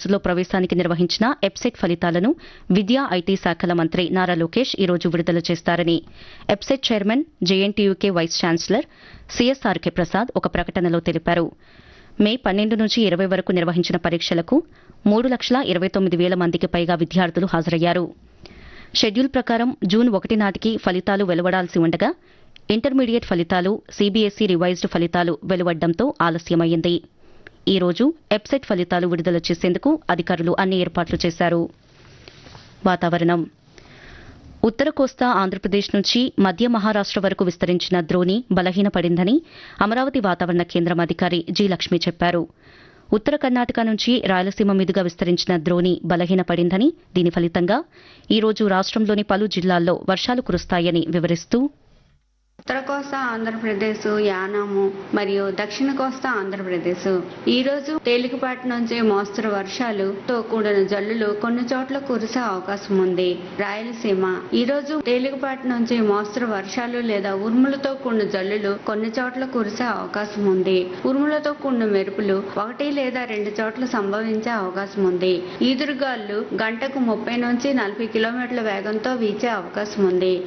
కోర్సులో ప్రవేశానికి నిర్వహించిన ఎప్సెట్ ఫలితాలను విద్యా ఐటీ శాఖల మంత్రి నారా లోకేష్ ఈ రోజు విడుదల చేస్తారని EAPCET chairman JNTUK vice chancellor CSRK Prasad ఒక ప్రకటనలో తెలిపారు మే పన్నెండు నుంచి ఇరవై వరకు నిర్వహించిన పరీక్షలకు మూడు లక్షల ఇరవై తొమ్మిది వేల మందికి పైగా విద్యార్థులు హాజరయ్యారు షెడ్యూల్ ప్రకారం జూన్ ఒకటి నాటికి ఫలితాలు వెలువడాల్సి ఉండగా ఇంటర్మీడియట్ ఫలితాలు సీబీఎస్ఈ రివైజ్డ్ ఫలితాలు వెలువడ్డంతో ఆలస్యమైంది ఈ రోజు ఎప్సెట్ ఫలితాలు విడుదల చేసేందుకు అధికారులు అన్ని ఏర్పాట్లు చేశారు వాతావరణం ఉత్తర కోస్తా ఆంధ్రప్రదేశ్ నుంచి మధ్య మహారాష్ట వరకు విస్తరించిన ద్రోణి బలహీనపడిందని అమరావతి వాతావరణ కేంద్రం అధికారి జి లక్ష్మి చెప్పారు ఉత్తర కర్ణాటక నుంచి రాయలసీమ మీదుగా విస్తరించిన ద్రోణి బలహీనపడిందని దీని ఫలితంగా ఈ రోజు రాష్ట్రంలోని పలు జిల్లాల్లో వర్షాలు కురుస్తాయని వివరిస్తూ ఉత్తర కోస్తా ఆంధ్రప్రదేశ్ యానాము మరియు దక్షిణ కోస్తా ఆంధ్రప్రదేశ్ ఈ రోజు తేలికపాటి నుంచి మోస్తరు వర్షాలుతో కూడిన జల్లులు కొన్ని చోట్ల కురిసే అవకాశం ఉంది రాయలసీమ ఈ రోజు తేలికపాటి నుంచి మోస్తరు వర్షాలు లేదా ఉరుములతో కూడిన జల్లులు కొన్ని చోట్ల కురిసే అవకాశం ఉంది ఉరుములతో కూడిన మెరుపులు ఒకటి లేదా రెండు చోట్ల సంభవించే అవకాశం ఉంది ఈదురుగాలు గంటకు ముప్పై నుంచి నలభై కిలోమీటర్ల వేగంతో వీచే అవకాశం ఉంది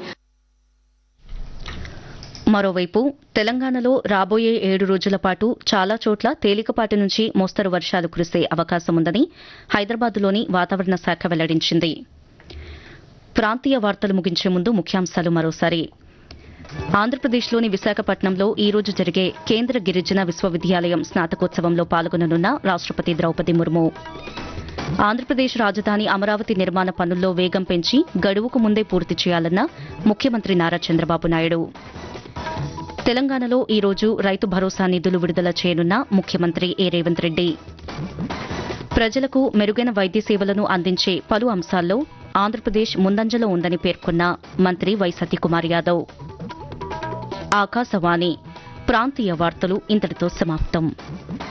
మరోవైపు తెలంగాణలో రాబోయే ఏడు రోజుల పాటు చాలా చోట్ల తేలికపాటి నుంచి మోస్తరు వర్షాలు కురిసే అవకాశం ఉందని హైదరాబాద్లోని వాతావరణ శాఖ వెల్లడించింది ప్రాంతీయ వార్తలు ముగించే ముందు ముఖ్యాంశాలు మరోసారి ఆంధ్రప్రదేశ్లోని విశాఖపట్నంలో ఈ రోజు జరిగే కేంద్ర గిరిజన విశ్వవిద్యాలయం స్నాతకోత్సవంలో పాల్గొననున్న రాష్టపతి ద్రౌపది ముర్ము ఆంధ్రప్రదేశ్ రాజధాని అమరావతి నిర్మాణ పనుల్లో వేగం పెంచి గడువుకు ముందే పూర్తి చేయాలన్న ముఖ్యమంత్రి నారా చంద్రబాబు నాయుడు తెలంగాణలో ఈ రోజు రైతు భరోసా నిధులు విడుదల చేయనున్న ముఖ్యమంత్రి ఏ రేవంత్ రెడ్డి ప్రజలకు మెరుగైన వైద్య సేవలను అందించే పలు అంశాల్లో ఆంధ్రప్రదేశ్ ముందంజలో ఉందని పేర్కొన్న మంత్రి వై సత్యకుమార్ యాదవ్ ఆకాశవాణి ప్రాంతీయ వార్తలు ఇంతటితో సమాప్తం